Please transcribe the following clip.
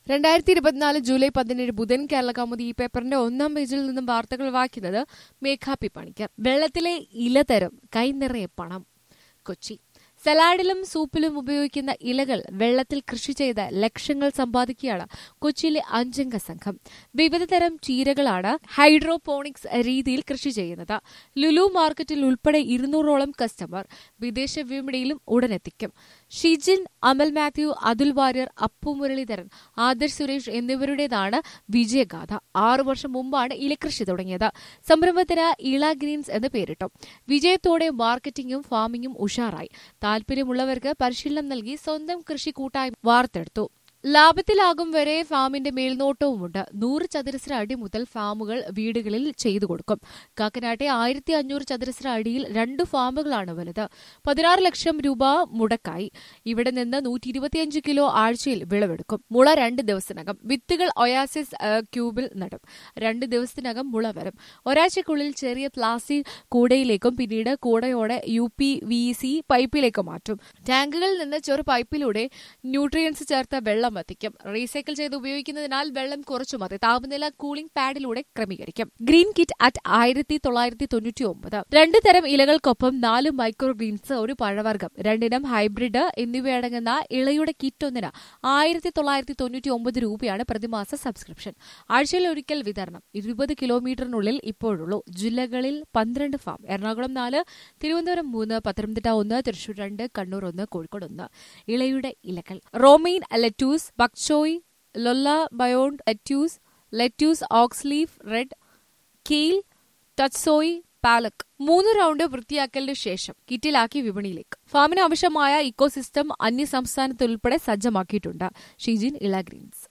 രണ്ടായിരത്തി ഇരുപത്തിനാല് ജൂലൈ പതിനേഴ് ബുധൻ കേരള കൗമുദി ഈ പേപ്പറിന്റെ ഒന്നാം പേജിൽ നിന്നും വാർത്തകൾ വായിക്കുന്നത് മേഘാപ്പി പണിക്കർ വെള്ളത്തിലെ ഇലതരം കൈനിറയെ പണം കൊച്ചി സലാഡിലും സൂപ്പിലും ഉപയോഗിക്കുന്ന ഇലകൾ വെള്ളത്തിൽ കൃഷി ചെയ്ത് ലക്ഷങ്ങൾ സമ്പാദിക്കുകയാണ് കൊച്ചിയിലെ അഞ്ചംഗ സംഘം വിവിധ തരം ചീരകളാണ് ഹൈഡ്രോപോണിക്സ് രീതിയിൽ കൃഷി ചെയ്യുന്നത് ലുലു മാർക്കറ്റിൽ ഉൾപ്പെടെ ഇരുന്നൂറോളം കസ്റ്റമർ വിദേശ വിപണിയിലും ഉടനെത്തിക്കും ഷിജിൻ അമൽ മാത്യു അതുൽ വാര്യർ അപ്പു മുരളീധരൻ ആദർശ് സുരേഷ് എന്നിവരുടേതാണ് വിജയഗാഥ ആറു വർഷം മുമ്പാണ് ഇലകൃഷി തുടങ്ങിയത് സംരംഭത്തിന് ഇള ഗ്രീൻസ് എന്ന് പേരിട്ടു വിജയത്തോടെ മാർക്കറ്റിംഗും ഫാമിംഗും ഉഷാറായി താൽപര്യമുള്ളവർക്ക് പരിശീലനം നൽകി സ്വന്തം കൃഷി കൂട്ടായ്മ വാർത്തെടുത്തു ലാഭത്തിലാകും വരെ ഫാമിന്റെ മേൽനോട്ടവുമുണ്ട് നൂറ് ചതുരശ്ര അടി മുതൽ ഫാമുകൾ വീടുകളിൽ ചെയ്തു കൊടുക്കും കാക്കനാട്ടെ ആയിരത്തി അഞ്ഞൂറ് ചതുരശ്ര അടിയിൽ രണ്ട് ഫാമുകളാണ് വലുത് പതിനാറ് ലക്ഷം രൂപ മുടക്കായി ഇവിടെ നിന്ന് നൂറ്റി ഇരുപത്തിയഞ്ച് കിലോ ആഴ്ചയിൽ വിളവെടുക്കും മുള രണ്ട് ദിവസത്തിനകം വിത്തുകൾ ഒയാസിസ് ഏഹ്, ക്യൂബിൽ നടും രണ്ട് ദിവസത്തിനകം മുള വരും ഒരാഴ്ചക്കുള്ളിൽ ചെറിയ പ്ലാസ്റ്റിക് കൂടയിലേക്കും പിന്നീട് കൂടയോടെ യു പി വി സി പൈപ്പിലേക്ക് മാറ്റും ടാങ്കുകളിൽ നിന്ന് ചെറു പൈപ്പിലൂടെ ന്യൂട്രിയൻസ് ചേർത്ത വെള്ളം എത്തിക്കും റീസൈക്കിൾ ചെയ്ത് ഉപയോഗിക്കുന്നതിനാൽ വെള്ളം കുറച്ചു മതി താപനില കൂളിംഗ് പാഡിലൂടെ ക്രമീകരിക്കും ഗ്രീൻ കിറ്റ് അറ്റ് ആയിരത്തി തൊള്ളായിരത്തി തൊണ്ണൂറ്റി ഒമ്പത് രണ്ട് തരം ഇലകൾക്കൊപ്പം നാല് മൈക്രോ ഗ്രീൻസ് ഒരു പഴവർഗ്ഗം രണ്ടിനം ഹൈബ്രിഡ് എന്നിവയടങ്ങുന്ന ഇളയുടെ കിറ്റ് ഒന്നിന് ആയിരത്തി തൊള്ളായിരത്തി തൊണ്ണൂറ്റി ഒമ്പത് രൂപയാണ് പ്രതിമാസ സബ്സ്ക്രിപ്ഷൻ ആഴ്ചയിൽ ഒരിക്കൽ വിതരണം ഇരുപത് കിലോമീറ്ററിനുള്ളിൽ ഇപ്പോഴുള്ളൂ ജില്ലകളിൽ പന്ത്രണ്ട് ഫാം എറണാകുളം നാല് തിരുവനന്തപുരം മൂന്ന് പത്തനംതിട്ട ഒന്ന് തൃശൂർ രണ്ട് കണ്ണൂർ ഒന്ന് കോഴിക്കോട് ഒന്ന് ഇളയുടെ ഇലകൾ romaine lettuce bok choy lollo bionda lettuce lettuce oakleaf red kale tatsoi palak മൂന്ന് റൗണ്ട് വൃത്തിയാക്കലിന് ശേഷം കിറ്റിലാക്കി വിപണിയിലേക്ക് ഫാമിന് ആവശ്യമായ ഇക്കോസിസ്റ്റം അന്യ സംസ്ഥാനത്തുൾപ്പെടെ സജ്ജമാക്കിയിട്ടുണ്ട് ഷീജിൻ ഇള ഗ്രീൻസ്